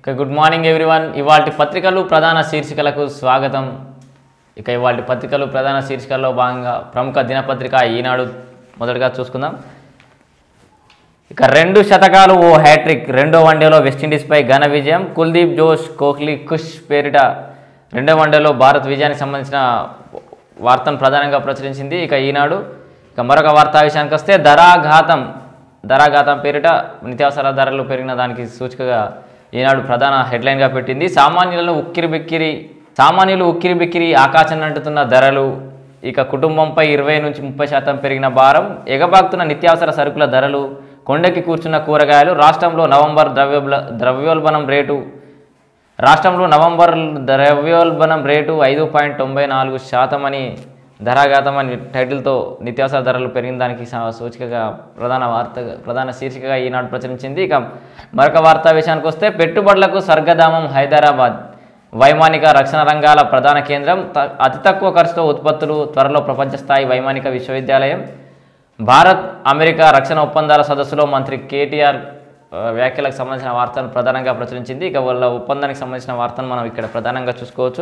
ఇక good morning everyone ఇవాళ పత్రికలు ప్రధాన శీర్షికలకు స్వాగతం ఇక ఇవాళ పత్రికలు ప్రధాన శీర్షికల్లో భాగంగా ప్రముఖ దినపత్రిక ఈనాడు మొదటగా చూసుకుందాం ఇక రెండు శతకాలు ఓ హ్యాట్రిక్ రెండో వన్డేలో వెస్టిండీస్పై ఘన విజయం కుల్దీప్ జోష్ కోహ్లీ ఖుష్ పేరిట రెండో వన్డేలో భారత్ విజయానికి సంబంధించిన వార్తను ప్రధానంగా ప్రచురించింది ఇక ఈనాడు ఇక మరొక వార్తా విషయానికి వస్తే ధరాఘాతం ధరాఘాతం పేరిట నిత్యావసర ధరలు పెరిగిన దానికి సూచికగా ఈనాడు ప్రధాన హెడ్లైన్గా పెట్టింది సామాన్యులను ఉక్కిరి బిక్కిరి సామాన్యులు ఉక్కిరి బిక్కిరి ఆకాశం అంటుతున్న ధరలు ఇక కుటుంబంపై ఇరవై నుంచి ముప్పై శాతం పెరిగిన భారం ఎగబాకుతున్న నిత్యావసర సరుకుల ధరలు కొండకి కూర్చున్న కూరగాయలు రాష్ట్రంలో నవంబర్ ద్రవ్యోల్బ ద్రవ్యోల్బణం రేటు రాష్ట్రంలో నవంబర్ ద్రవ్యోల్బణం రేటు ఐదు పాయింట్ తొంభై నాలుగు శాతం అని ధరాఘాతం అని టైటిల్తో నిత్యావసర ధరలు పెరిగిన దానికి స- సూచికగా ప్రధాన వార్త ప్రధాన శీర్షికగా ఈనాడు ప్రచురించింది ఇక మరొక వార్తా విషయానికి వస్తే పెట్టుబడులకు స్వర్గధామం హైదరాబాద్ వైమానిక రక్షణ రంగాల ప్రధాన కేంద్రం త- అతి తక్కువ ఖర్చుతో ఉత్పత్తులు త్వరలో ప్రపంచ స్థాయి వైమానిక విశ్వవిద్యాలయం భారత్ అమెరికా రక్షణ ఒప్పందాల సదస్సులో మంత్రి కేటీఆర్ ఆ, వ్యాఖ్యలకు సంబంధించిన వార్తను ప్రధానంగా ప్రచురించింది ఇక వాళ్ళ ఒప్పందానికి సంబంధించిన వార్తను మనం ఇక్కడ ప్రధానంగా చూసుకోవచ్చు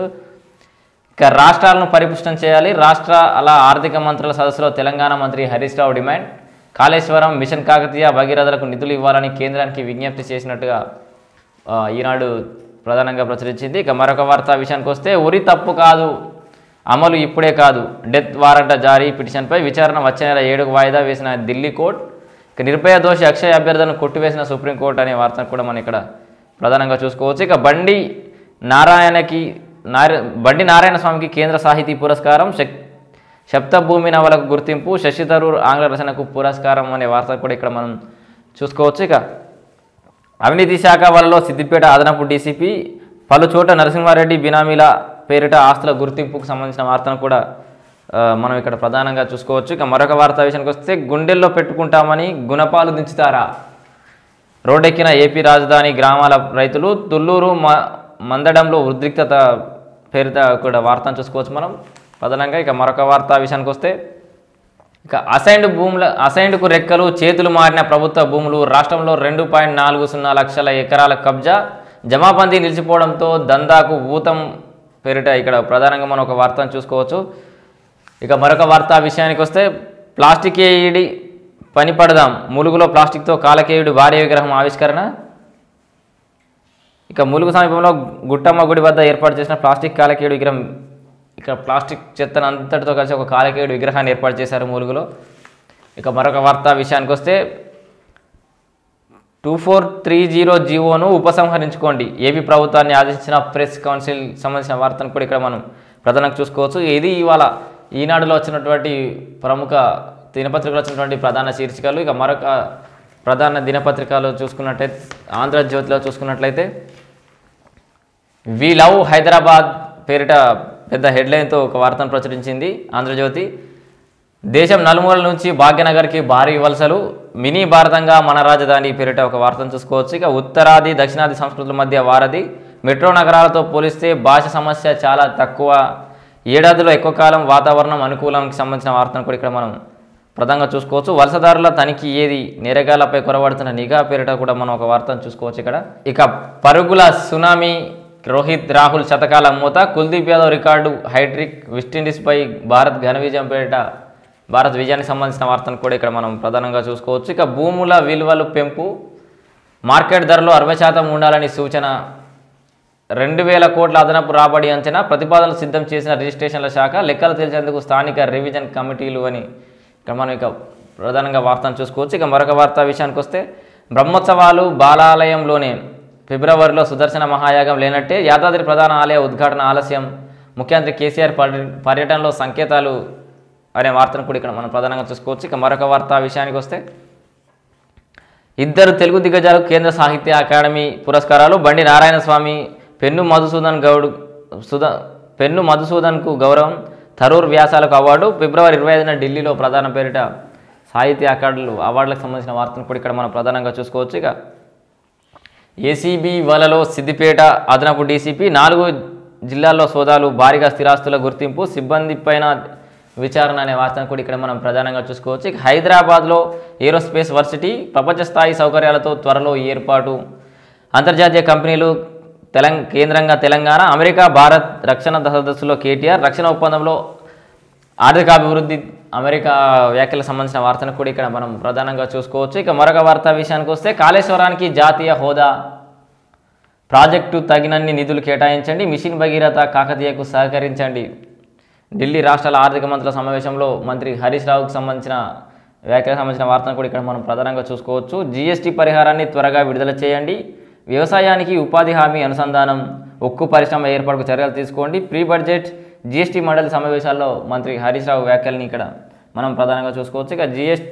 ఇక రాష్ట్రాలను పరిపుష్టం చేయాలి రాష్ట్ర అలా ఆర్థిక మంత్రుల సదస్సులో తెలంగాణ మంత్రి హరీష్ రావు డిమాండ్ కాళేశ్వరం మిషన్ కాకతీయ భగీరథలకు నిధులు ఇవ్వాలని కేంద్రానికి విజ్ఞప్తి చేసినట్టుగా ఆ, ఈనాడు ప్రధానంగా ప్రచురించింది ఇక మరొక వార్తా విషయానికి వస్తే ఉరి తప్పు కాదు అమలు ఇప్పుడే కాదు డెత్ వారెంట్ జారీ పిటిషన్పై విచారణ వచ్చే నెల ఏడుకు వాయిదా వేసిన ఢిల్లీ కోర్టు ఇక నిర్భయ దోషి అక్షయ అభ్యర్థులను కొట్టివేసిన సుప్రీంకోర్టు అనే వార్తను కూడా మనం ఇక్కడ ప్రధానంగా చూసుకోవచ్చు ఇక బండి నారాయణకి నార బండి నారాయణ స్వామికి కేంద్ర సాహితీ పురస్కారం శక్ శబ్దభూమి నవలకు గుర్తింపు శశి థరూర్ ఆంగ్ల రచనకు పురస్కారం అనే వార్త కూడా ఇక్కడ మనం చూసుకోవచ్చు ఇక అవినీతి శాఖ వలలో సిద్దిపేట అదనపు డీసీపీ పలు చోట నరసింహారెడ్డి బినామీల పేరిట ఆస్తుల గుర్తింపుకు సంబంధించిన వార్తను కూడా ఆ, మనం ఇక్కడ ప్రధానంగా చూసుకోవచ్చు ఇక మరొక వార్తా విషయానికి వస్తే గుండెల్లో పెట్టుకుంటామని గుణపాలు దించుతారా రోడ్డెక్కిన ఏపీ రాజధాని గ్రామాల రైతులు తుళ్ళూరు మ మందడంలో ఉద్రిక్తత పేరిట కూడా వార్తను చూసుకోవచ్చు మనం ప్రధానంగా ఇక మరొక వార్తా విషయానికి వస్తే ఇక అసైన్డ్ భూముల అసైన్డ్కు రెక్కలు చేతులు మారిన ప్రభుత్వ భూములు రాష్ట్రంలో రెండు పాయింట్ నాలుగు సున్నా లక్షల ఎకరాల కబ్జా జమాబందీ నిలిచిపోవడంతో దందాకు ఊతం పేరిట ఇక్కడ ప్రధానంగా మనం ఒక వార్తను చూసుకోవచ్చు ఇక మరొక వార్తా విషయానికి వస్తే ప్లాస్టిక్ ఏఈడి పని పడదాం ములుగులో ప్లాస్టిక్తో కాలకేయుడి భారీ విగ్రహం ఆవిష్కరణ ఇక ములుగు సమీపంలో గుట్టమ్మ గుడి వద్ద ఏర్పాటు చేసిన ప్లాస్టిక్ కాలకేయుడు విగ్రహం ఇక ప్లాస్టిక్ చెత్తను అంతటితో కలిసి ఒక కాలకేయుడు విగ్రహాన్ని ఏర్పాటు చేశారు ములుగులో ఇక మరొక వార్తా విషయానికి వస్తే టూ ఫోర్ త్రీ జీరో జీవోను ఉపసంహరించుకోండి ఏపీ ప్రభుత్వాన్ని ఆదేశించిన ప్రెస్ కౌన్సిల్ సంబంధించిన వార్తను కూడా ఇక్కడ మనం ప్రధానంగా చూసుకోవచ్చు ఇది ఇవాళ ఈనాడులో వచ్చినటువంటి ప్రముఖ దినపత్రికలో వచ్చినటువంటి ప్రధాన శీర్షికలు ఇక మరొక ప్రధాన దినపత్రికలు చూసుకున్నట్టయితే ఆంధ్రజ్యోతిలో చూసుకున్నట్లయితే వి లవ్ హైదరాబాద్ పేరిట పెద్ద హెడ్లైన్తో ఒక వార్తను ప్రచురించింది ఆంధ్రజ్యోతి దేశం నలుమూలల నుంచి భాగ్యనగర్కి భారీ వలసలు మినీ భారతంగా మన రాజధాని పేరిట ఒక వార్తను చూసుకోవచ్చు ఇక ఉత్తరాది దక్షిణాది సంస్కృతుల మధ్య వారధి మెట్రో నగరాలతో పోలిస్తే భాష సమస్య చాలా తక్కువ ఏడాదిలో ఎక్కువ కాలం వాతావరణం అనుకూలంకి సంబంధించిన వార్తను కూడా ఇక్కడ మనం ప్రధానంగా చూసుకోవచ్చు వలసదారుల తనిఖీ ఏది నేరగాలపై కొరబడుతున్న నిఘా పేరిట కూడా మనం ఒక వార్తను చూసుకోవచ్చు ఇక్కడ ఇక పరుగుల సునామీ రోహిత్ రాహుల్ శతకాల మూత కుల్దీప్ యాదవ్ రికార్డు హైట్రిక్ వెస్టిండీస్పై భారత్ ఘన విజయం పేరిట భారత్ విజయానికి సంబంధించిన వార్తను కూడా ఇక్కడ మనం ప్రధానంగా చూసుకోవచ్చు ఇక భూముల విలువలు పెంపు మార్కెట్ ధరలో అరవై శాతం ఉండాలని సూచన రెండు వేల కోట్ల అదనపు రాబడి అంచనా ప్రతిపాదనలు సిద్ధం చేసిన రిజిస్ట్రేషన్ల శాఖ లెక్కలు తెలిసేందుకు స్థానిక రివిజన్ కమిటీలు అని ఇక్కడ మనం ఇక ప్రధానంగా వార్తను చూసుకోవచ్చు ఇక మరొక వార్తా విషయానికి వస్తే బ్రహ్మోత్సవాలు బాలాలయంలోనే ఫిబ్రవరిలో సుదర్శన మహాయాగం లేనట్టే యాదాద్రి ప్రధాన ఆలయ ఉద్ఘాటన ఆలస్యం ముఖ్యమంత్రి కేసీఆర్ పర్య- పర్యటనలో సంకేతాలు అనే వార్తను కూడా ఇక్కడ మనం ప్రధానంగా చూసుకోవచ్చు ఇక మరొక వార్తా విషయానికి వస్తే ఇద్దరు తెలుగు దిగ్గజాలు కేంద్ర సాహిత్య అకాడమీ పురస్కారాలు బండి నారాయణ స్వామి పెన్ను మధుసూదన్ గౌడ్ సుధా పెన్ను మధుసూదన్కు గౌరవం థరూర్ వ్యాసాలకు అవార్డు ఫిబ్రవరి ఇరవై ఐదున ఢిల్లీలో ప్రధాన పేరిట సాహిత్య అకార్డులు అవార్డులకు సంబంధించిన వార్తను కూడా ఇక్కడ మనం ప్రధానంగా చూసుకోవచ్చు ఇక ఏసీబీ వలలో సిద్దిపేట అదనపు డీసీపీ నాలుగు జిల్లాల్లో సోదాలు భారీగా స్థిరాస్తుల గుర్తింపు సిబ్బంది పైన విచారణ అనే వార్తను కూడా ఇక్కడ మనం ప్రధానంగా చూసుకోవచ్చు ఇక హైదరాబాద్లో ఏరోస్పేస్ వర్సిటీ ప్రపంచ స్థాయి సౌకర్యాలతో త్వరలో ఏర్పాటు అంతర్జాతీయ కంపెనీలు తెలంగ కేంద్రంగా తెలంగాణ అమెరికా భారత్ రక్షణ సదస్సులో కేటీఆర్ రక్షణ ఒప్పందంలో ఆర్థిక అభివృద్ధి అమెరికా వ్యాఖ్యలకు సంబంధించిన వార్తను కూడా ఇక్కడ మనం ప్రధానంగా చూసుకోవచ్చు ఇక మరొక వార్త విషయానికి వస్తే కాళేశ్వరానికి జాతీయ హోదా ప్రాజెక్టు తగినన్ని నిధులు కేటాయించండి మిషన్ భగీరథ కాకతీయకు సహకరించండి ఢిల్లీ రాష్ట్రాల ఆర్థిక మంత్రుల సమావేశంలో మంత్రి హరీష్ రావుకు సంబంధించిన వ్యాఖ్యలకు సంబంధించిన వార్తను కూడా ఇక్కడ మనం ప్రధానంగా చూసుకోవచ్చు జీఎస్టీ పరిహారాన్ని త్వరగా విడుదల చేయండి వ్యవసాయానికి ఉపాధి హామీ అనుసంధానం ఉక్కు పరిశ్రమ ఏర్పాటుకు చర్యలు తీసుకోండి ప్రీ బడ్జెట్ జీఎస్టీ మండలి సమావేశాల్లో మంత్రి హరీష్ రావు వ్యాఖ్యల్ని ఇక్కడ మనం ప్రధానంగా చూసుకోవచ్చు ఇక జిఎస్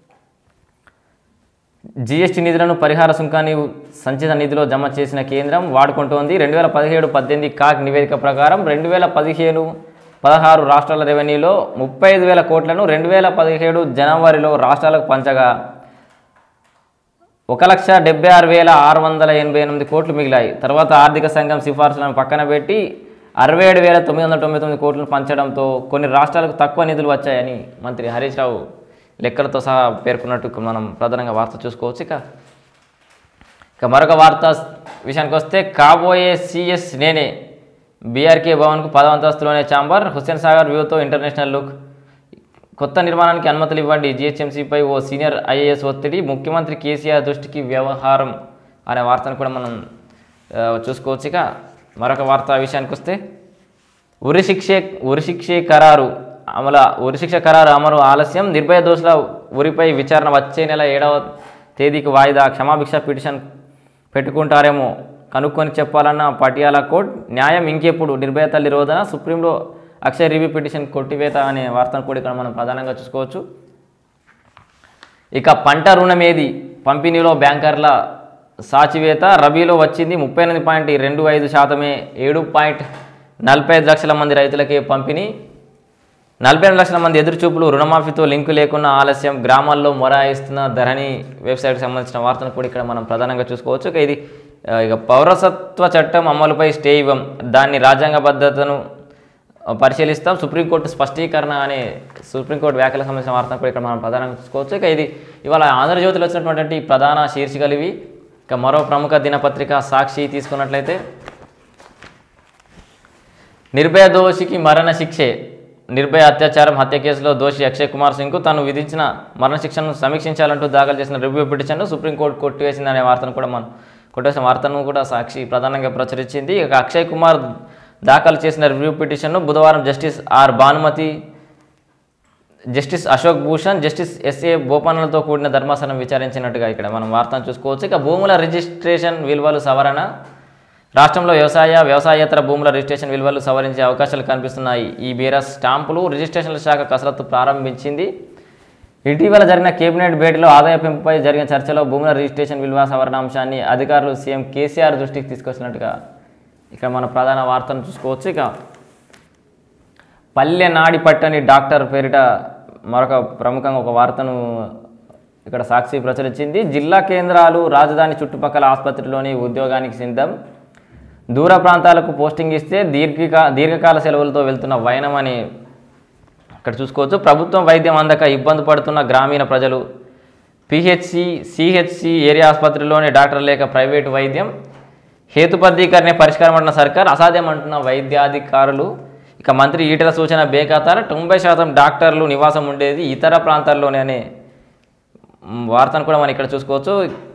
జీఎస్టీ నిధులను పరిహార సుంకాన్ని సంచిత నిధిలో జమ చేసిన కేంద్రం వాడుకుంటోంది రెండు వేల పదిహేడు పద్దెనిమిది కాక్ నివేదిక ప్రకారం రెండు వేల పదిహేను పదహారు రాష్ట్రాల రెవెన్యూలో ముప్పై ఐదు వేల కోట్లను రెండు వేల పదిహేడు జనవరిలో రాష్ట్రాలకు పంచగా ఒక లక్ష డెబ్బై ఆరు వేల ఆరు వందల ఎనభై ఎనిమిది కోట్లు మిగిలాయి తర్వాత ఆర్థిక సంఘం సిఫార్సులను పక్కన పెట్టి అరవై ఏడు వేల తొమ్మిది వందల తొంభై తొమ్మిది కోట్లను పంచడంతో కొన్ని రాష్ట్రాలకు తక్కువ నిధులు వచ్చాయని మంత్రి హరీష్ రావు లెక్కలతో సహా పేర్కొన్నట్టు మనం ప్రధానంగా వార్త చూసుకోవచ్చు ఇక ఇక మరొక వార్త విషయానికి వస్తే కాబోయే సిఎస్ నేనే బీఆర్కే భవన్కు పదవంతస్తులోనే ఛాంబర్ హుస్సేన్ సాగర్ వ్యూతో ఇంటర్నేషనల్ లుక్ కొత్త నిర్మాణానికి అనుమతులు ఇవ్వండి జిహెచ్ఎంసీపై ఓ సీనియర్ ఐఏఎస్ ఒత్తిడి ముఖ్యమంత్రి కేసీఆర్ దృష్టికి వ్యవహారం అనే వార్తను కూడా మనం ఆ, చూసుకోవచ్చు ఇక మరొక వార్త విషయానికి వస్తే ఉరిశిక్షే ఉరిశిక్షే ఖరారు అమల ఉరిశిక్ష ఖరారు అమలు ఆలస్యం నిర్భయ దోషుల ఉరిపై విచారణ వచ్చే నెల ఏడవ తేదీకి వాయిదా క్షమాభిక్ష పిటిషన్ పెట్టుకుంటారేమో కనుక్కొని చెప్పాలన్న పటియాలా కోర్టు న్యాయం ఇంకెప్పుడు నిర్భయ తల్లి రోజున సుప్రీంలో అక్షయ రివ్యూ పిటిషన్ కొట్టివేత అనే వార్తను కూడా ఇక్కడ మనం ప్రధానంగా చూసుకోవచ్చు ఇక పంట రుణమేది పంపిణీలో బ్యాంకర్ల సాచివేత రబీలో వచ్చింది ముప్పై ఎనిమిది పాయింట్ రెండు ఐదు శాతమే ఏడు పాయింట్ నలభై ఐదు లక్షల మంది రైతులకే పంపిణీ నలభై ఎనిమిది లక్షల మంది ఎదురుచూపులు రుణమాఫీతో లింకు లేకున్న ఆలస్యం గ్రామాల్లో మొరాయిస్తున్న ధరణి వెబ్సైట్కి సంబంధించిన వార్తను కూడా ఇక్కడ మనం ప్రధానంగా చూసుకోవచ్చు ఇక ఇది ఆ, ఇక పౌరసత్వ చట్టం అమలుపై స్టే ఇవ్వం దాన్ని రాజ్యాంగ భద్రతను ఆ, పరిశీలిస్తాం సుప్రీంకోర్టు స్పష్టీకరణ అనే సుప్రీంకోర్టు వ్యాఖ్యలకు సంబంధించిన వార్తను కూడా ఇక్కడ మనం ప్రధానంగా చూసుకోవచ్చు ఇక ఇది ఇవాళ ఆంధ్రజ్యోతిలో వచ్చినటువంటి ప్రధాన శీర్షికలు ఇవి ఇక మరో ప్రముఖ దినపత్రిక సాక్షి తీసుకున్నట్లయితే నిర్భయ దోషికి మరణ శిక్షే నిర్భయ అత్యాచారం హత్య కేసులో దోషి అక్షయ్ కుమార్ సింగ్కు తాను విధించిన మరణశిక్షను సమీక్షించాలంటూ దాఖలు చేసిన రివ్యూ పిటిషన్ను సుప్రీంకోర్టు కొట్టివేసిందనే వార్తను కూడా మనం కొట్టేసిన వార్తను కూడా సాక్షి ప్రధానంగా ప్రచురించింది ఇక అక్షయ్ కుమార్ దాఖలు చేసిన రివ్యూ పిటిషన్ను బుధవారం justice R Bhanumathi justice Ashok Bhushan justice SA బోపన్నలతో కూడిన ధర్మాసనం విచారించినట్టుగా ఇక్కడ మనం వార్తను చూసుకోవచ్చు ఇక భూముల రిజిస్ట్రేషన్ విలువలు సవరణ రాష్ట్రంలో వ్యవసాయ వ్యవసాయేతర భూముల రిజిస్ట్రేషన్ విలువలు సవరించే అవకాశాలు కనిపిస్తున్నాయి ఈ మేర స్టాంపులు రిజిస్ట్రేషన్ల శాఖ కసరత్తు ప్రారంభించింది ఇటీవల జరిగిన కేబినెట్ భేటీలో ఆదాయ పెంపుపై జరిగిన చర్చలో భూముల రిజిస్ట్రేషన్ విలువ సవరణ అంశాన్ని అధికారులు సీఎం కేసీఆర్ దృష్టికి తీసుకొచ్చినట్టుగా ఇక్కడ మన ప్రధాన వార్తను చూసుకోవచ్చు ఇక పల్లె నాడి పట్టని డాక్టర్ పేరిట మరొక ప్రముఖంగా ఒక వార్తను ఇక్కడ సాక్షి ప్రచురించింది జిల్లా కేంద్రాలు రాజధాని చుట్టుపక్కల ఆసుపత్రిలోని ఉద్యోగానికి సిద్ధం దూర ప్రాంతాలకు పోస్టింగ్ ఇస్తే దీర్ఘకా దీర్ఘకాల సెలవులతో వెళ్తున్న వైనం అని ఇక్కడ చూసుకోవచ్చు ప్రభుత్వం వైద్యం అందక ఇబ్బంది పడుతున్న గ్రామీణ ప్రజలు పిహెచ్సి సిహెచ్సి ఏరియా ఆసుపత్రిలోని డాక్టర్ లేక ప్రైవేటు వైద్యం హేతుబద్ధీకరణే పరిష్కారం అంటున్న సర్కార్ అసాధ్యం అంటున్న వైద్యాధికారులు ఇక మంత్రి ఈటల సూచన బేఖాతార తొంభై శాతం డాక్టర్లు నివాసం ఉండేది ఇతర ప్రాంతాల్లోనే అనే మ్, వార్తను కూడా మనం ఇక్కడ చూసుకోవచ్చు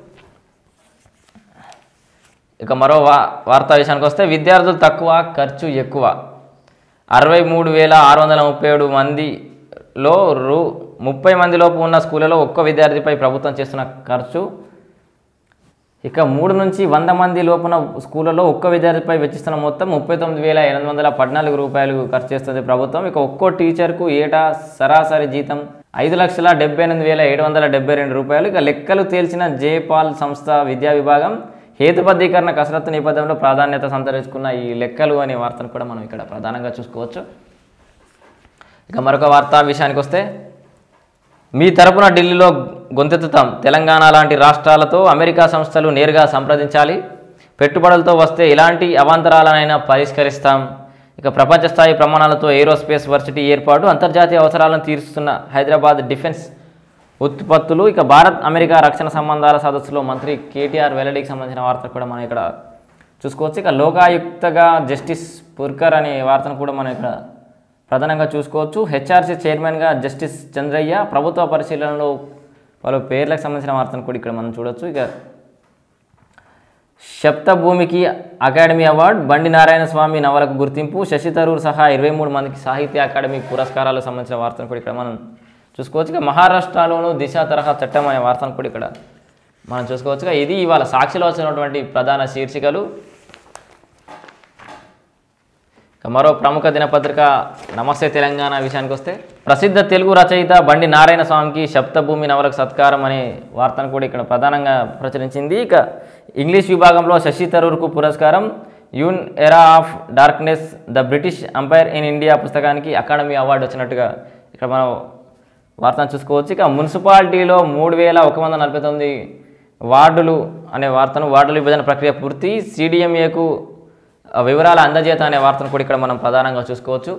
ఇక మరో వా వార్తా విషయానికి వస్తే విద్యార్థులు తక్కువ ఖర్చు ఎక్కువ అరవై మూడు వేల ఆరు వందల ముప్పై ఏడు మందిలో రూ ముప్పై మందిలోపు ఉన్న స్కూళ్ళలో ఒక్క విద్యార్థిపై ప్రభుత్వం చేస్తున్న ఖర్చు ఇక మూడు నుంచి వంద మంది లోపున స్కూళ్ళలో ఒక్క విద్యార్థిపై వెచ్చిస్తున్న మొత్తం ముప్పై తొమ్మిది వేల ఎనిమిది వందల పద్నాలుగు రూపాయలు ఖర్చు చేస్తుంది ప్రభుత్వం ఇక ఒక్కో టీచర్కు ఏటా సరాసరి జీతం ఐదు లక్షల డెబ్బై ఎనిమిది వేల ఏడు వందల డెబ్బై రెండు రూపాయలు ఇక లెక్కలు తేల్చిన జేపాల్ సంస్థ విద్యా విభాగం హేతుబద్ధీకరణ కసరత్తు నేపథ్యంలో ప్రాధాన్యత సంతరించుకున్న ఈ లెక్కలు అనే వార్తను కూడా మనం ఇక్కడ ప్రధానంగా చూసుకోవచ్చు ఇక మరొక వార్తా విషయానికి వస్తే మీ తరపున ఢిల్లీలో గొంతెత్తుతాం తెలంగాణ లాంటి రాష్ట్రాలతో అమెరికా సంస్థలు నేరుగా సంప్రదించాలి పెట్టుబడులతో వస్తే ఇలాంటి అవాంతరాలనైనా పరిష్కరిస్తాం ఇక ప్రపంచ స్థాయి ప్రమాణాలతో ఏరోస్పేస్ వర్సిటీ ఏర్పాటు అంతర్జాతీయ అవసరాలను తీరుస్తున్న హైదరాబాద్ డిఫెన్స్ ఉత్పత్తులు ఇక భారత్ అమెరికా రక్షణ సంబంధాల సదస్సులో మంత్రి కేటీఆర్ వెల్లడికి సంబంధించిన వార్త కూడా మనం ఇక్కడ చూసుకోవచ్చు ఇక లోకాయుక్తగా జస్టిస్ పుర్కర్ అనే వార్తను కూడా మనం ఇక్కడ ప్రధానంగా చూసుకోవచ్చు హెచ్ఆర్సీ చైర్మన్గా జస్టిస్ చంద్రయ్య ప్రభుత్వ పరిశీలనలో వాళ్ళ పేర్లకు సంబంధించిన వార్తను కూడా ఇక్కడ మనం చూడొచ్చు ఇక శప్తభూమికి అకాడమీ అవార్డు బండి నారాయణ స్వామి నవలకు గుర్తింపు శశి తరూర్ సహా ఇరవై మూడు మందికి సాహిత్య అకాడమీ పురస్కారాలకు సంబంధించిన వార్తను కూడా ఇక్కడ మనం చూసుకోవచ్చు ఇక మహారాష్ట్రలోను దిశ తరహా చట్టం అనే వార్తను కూడా ఇక్కడ మనం చూసుకోవచ్చు ఇక ఇది ఇవాళ సాక్షిలో వచ్చినటువంటి ప్రధాన శీర్షికలు ఇక మరో ప్రముఖ దినపత్రిక నమస్తే తెలంగాణ విషయానికి వస్తే ప్రసిద్ధ తెలుగు రచయిత బండి నారాయణ స్వామికి సప్తభూమి నవలకు సత్కారం అనే వార్తను కూడా ఇక్కడ ప్రధానంగా ప్రచురించింది ఇక ఇంగ్లీష్ విభాగంలో శశి తరూర్కు పురస్కారం an era of darkness the British empire in India పుస్తకానికి అకాడమీ అవార్డు వచ్చినట్టుగా ఇక్కడ మనం వార్తను చూసుకోవచ్చు ఇక మున్సిపాలిటీలో మూడు వేల ఒక వంద నలభై తొమ్మిది వార్డులు అనే వార్తను వార్డుల విభజన ప్రక్రియ పూర్తి సిడిఎంఏకు వివరాల అందజేత అనే వార్తను కూడా ఇక్కడ మనం ప్రధానంగా చూసుకోవచ్చు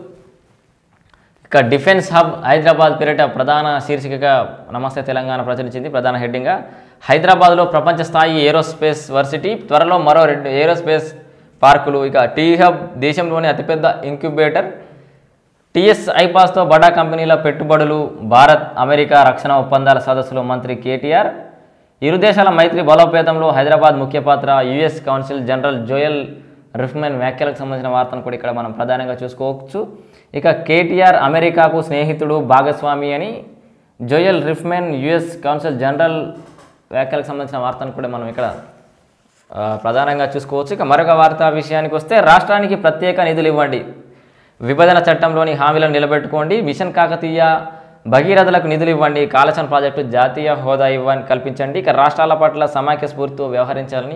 ఇక డిఫెన్స్ హబ్ హైదరాబాద్ పేరిట ప్రధాన శీర్షికగా నమస్తే తెలంగాణ ప్రచురించింది ప్రధాన హెడ్డింగ్గా హైదరాబాద్లో ప్రపంచ స్థాయి ఏరోస్పేస్ వర్సిటీ త్వరలో మరో రెండు ఏరోస్పేస్ పార్కులు ఇక టీ హబ్ దేశంలోని అతిపెద్ద ఇంక్యుబేటర్ టీఎస్ ఐపాస్తో బడా కంపెనీల పెట్టుబడులు భారత్ అమెరికా రక్షణ ఒప్పందాల సదస్సులో మంత్రి కేటీఆర్ ఇరు దేశాల మైత్రి బలోపేతంలో హైదరాబాద్ ముఖ్య పాత్ర US council general Joel Reifman వ్యాఖ్యలకు సంబంధించిన వార్తను కూడా ఇక్కడ మనం ప్రధానంగా చూసుకోవచ్చు ఇక కేటీఆర్ అమెరికాకు స్నేహితుడు భాగస్వామి అని Joel Reifman US council general వ్యాఖ్యలకు సంబంధించిన వార్తను కూడా మనం ఇక్కడ ఆ, ప్రధానంగా చూసుకోవచ్చు ఇక మరొక వార్తా విషయానికి వస్తే రాష్ట్రానికి ప్రత్యేక నిధులు ఇవ్వండి విభజన చట్టంలోని హామీలను నిలబెట్టుకోండి మిషన్ కాకతీయ భగీరథలకు నిధులు ఇవ్వండి కాళేశ్వరం ప్రాజెక్టు జాతీయ హోదా ఇవ్వని కల్పించండి ఇక రాష్ట్రాల పట్ల సమాఖ్య స్ఫూర్తితో వ్యవహరించాలని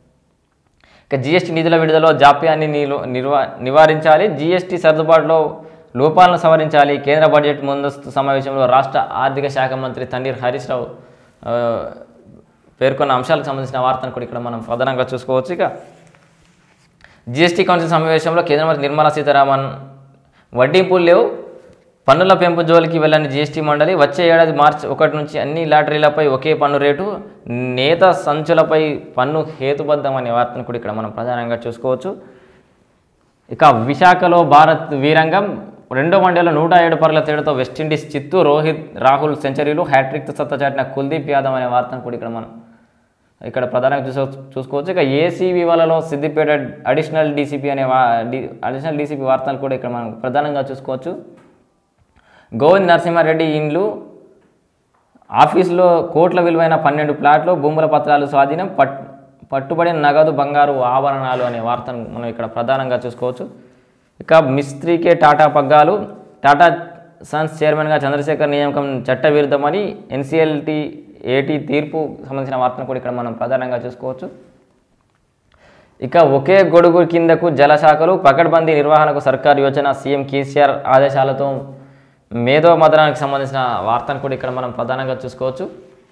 ఇక జీఎస్టీ నిధుల విడుదలలో జాప్యాన్ని నిలు- నిర్వా నివారించాలి జీఎస్టీ సర్దుబాటులో లోపాలను సవరించాలి కేంద్ర బడ్జెట్ ముందస్తు సమావేశంలో రాష్ట్ర ఆర్థిక శాఖ మంత్రి తన్నీర్ హరీష్ రావు ఆ, పేర్కొన్న అంశాలకు సంబంధించిన వార్తను కూడా ఇక్కడ మనం ప్రధానంగా చూసుకోవచ్చు ఇక జీఎస్టీ కౌన్సిల్ సమావేశంలో కేంద్ర మంత్రి నిర్మలా సీతారామన్ వడ్డీపులు లేవు పన్నుల పెంపు జోలికి వెళ్ళని జీఎస్టీ మండలి వచ్చే ఏడాది మార్చి ఒకటి నుంచి అన్ని లాటరీలపై ఒకే పన్ను రేటు నేత సంచులపై పన్ను హేతుబద్ధం అనే వార్తను కూడా ఇక్కడ మనం ప్రధానంగా చూసుకోవచ్చు ఇక విశాఖలో భారత్ వీరంగం రెండో వన్డేలో నూట ఏడు పరుల తేడాతో వెస్టిండీస్ చిత్తు రోహిత్ రాహుల్ సెంచరీలు హ్యాట్రిక్ సత్తా చాటిన కుల్దీప్ యాదవ్ అనే వార్తను కూడా ఇక్కడ మనం ఇక్కడ ప్రధానంగా చూసో చూసుకోవచ్చు ఇక ఏసీబీ వాళ్ళలో సిద్దిపేట అడిషనల్ డీసీపీ అనే వా డి అడిషనల్ డీసీపీ వార్తలు కూడా ఇక్కడ మనం ప్రధానంగా చూసుకోవచ్చు గోవింద్ నరసింహారెడ్డి ఇండ్లు ఆఫీసులో కోట్ల విలువైన పన్నెండు ప్లాట్లు భూముల పత్రాలు స్వాధీనం పట్ పట్టుబడిన నగదు బంగారు ఆభరణాలు అనే వార్తను మనం ఇక్కడ ప్రధానంగా చూసుకోవచ్చు ఇక మిస్త్రీకే టాటా పగ్గాలు టాటా సన్స్ చైర్మన్గా చంద్రశేఖర్ నియామకం చట్టవిరుద్ధమని ఎన్సీఎల్టీ ఏటీ తీర్పు సంబంధించిన వార్తను కూడా ఇక్కడ మనం ప్రధానంగా చూసుకోవచ్చు ఇక ఒకే గొడుగు కిందకు జలశాఖలు పకడ్బందీ నిర్వహణకు సర్కార్ యోజన సీఎం కేసీఆర్ ఆదేశాలతో మేధో మదనానికి సంబంధించిన వార్తను కూడా ఇక్కడ మనం ప్రధానంగా చూసుకోవచ్చు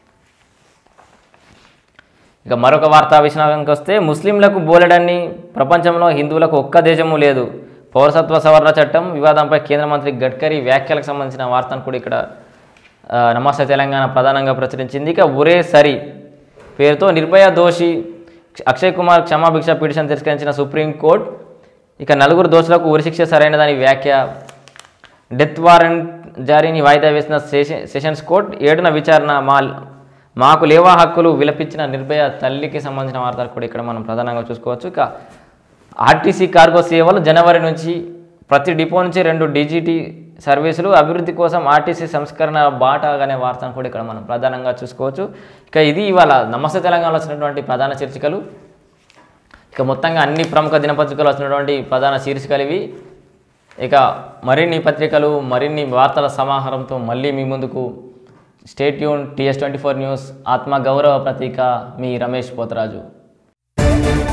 ఇక మరొక వార్తా విషయానికి వస్తే ముస్లింలకు బోలెడన్ని ప్రపంచంలో హిందువులకు ఒక్క దేశము లేదు పౌరసత్వ సవరణ చట్టం వివాదంపై కేంద్ర మంత్రి గడ్కరీ వ్యాఖ్యలకు సంబంధించిన వార్తను కూడా ఇక్కడ ఆ, నమస్తే తెలంగాణ ప్రధానంగా ప్రచురించింది ఇక ఒరే సరి పేరుతో నిర్భయ దోషి అక్షయ్ కుమార్ క్షమాభిక్ష పిటిషన్ తిరస్కరించిన సుప్రీంకోర్టు ఇక నలుగురు దోషులకు ఉరిశిక్ష సరైనదని వ్యాఖ్య డెత్ వారెంట్ జారీని వాయిదా వేసిన సెషన్ సెషన్స్ కోర్టు ఏడున విచారణ మా మాకు లేవా హక్కులు విలపించిన నిర్భయ తల్లికి సంబంధించిన వార్తలు కూడా ఇక్కడ మనం ప్రధానంగా చూసుకోవచ్చు ఇక ఆర్టీసీ కార్గో సేవలు జనవరి నుంచి ప్రతి డిపో నుంచి రెండు డీజీటీ సర్వీసులు అభివృద్ధి కోసం ఆర్టీసీ సంస్కరణ బాట అనే వార్తను కూడా ఇక్కడ మనం ప్రధానంగా చూసుకోవచ్చు ఇక ఇది ఇవాళ నమస్తే తెలంగాణలో వచ్చినటువంటి ప్రధాన శీర్షికలు ఇక మొత్తంగా అన్ని ప్రముఖ దినపత్రికలు వచ్చినటువంటి ప్రధాన శీర్షికలు ఇవి ఇక మరిన్ని పత్రికలు మరిన్ని వార్తల సమాహారంతో మళ్ళీ మీ ముందుకు స్టేట్ యూన్ టీఎస్ ట్వంటీ ఫోర్ న్యూస్ ఆత్మ గౌరవ ప్రతీక మీ రమేష్ పోతరాజు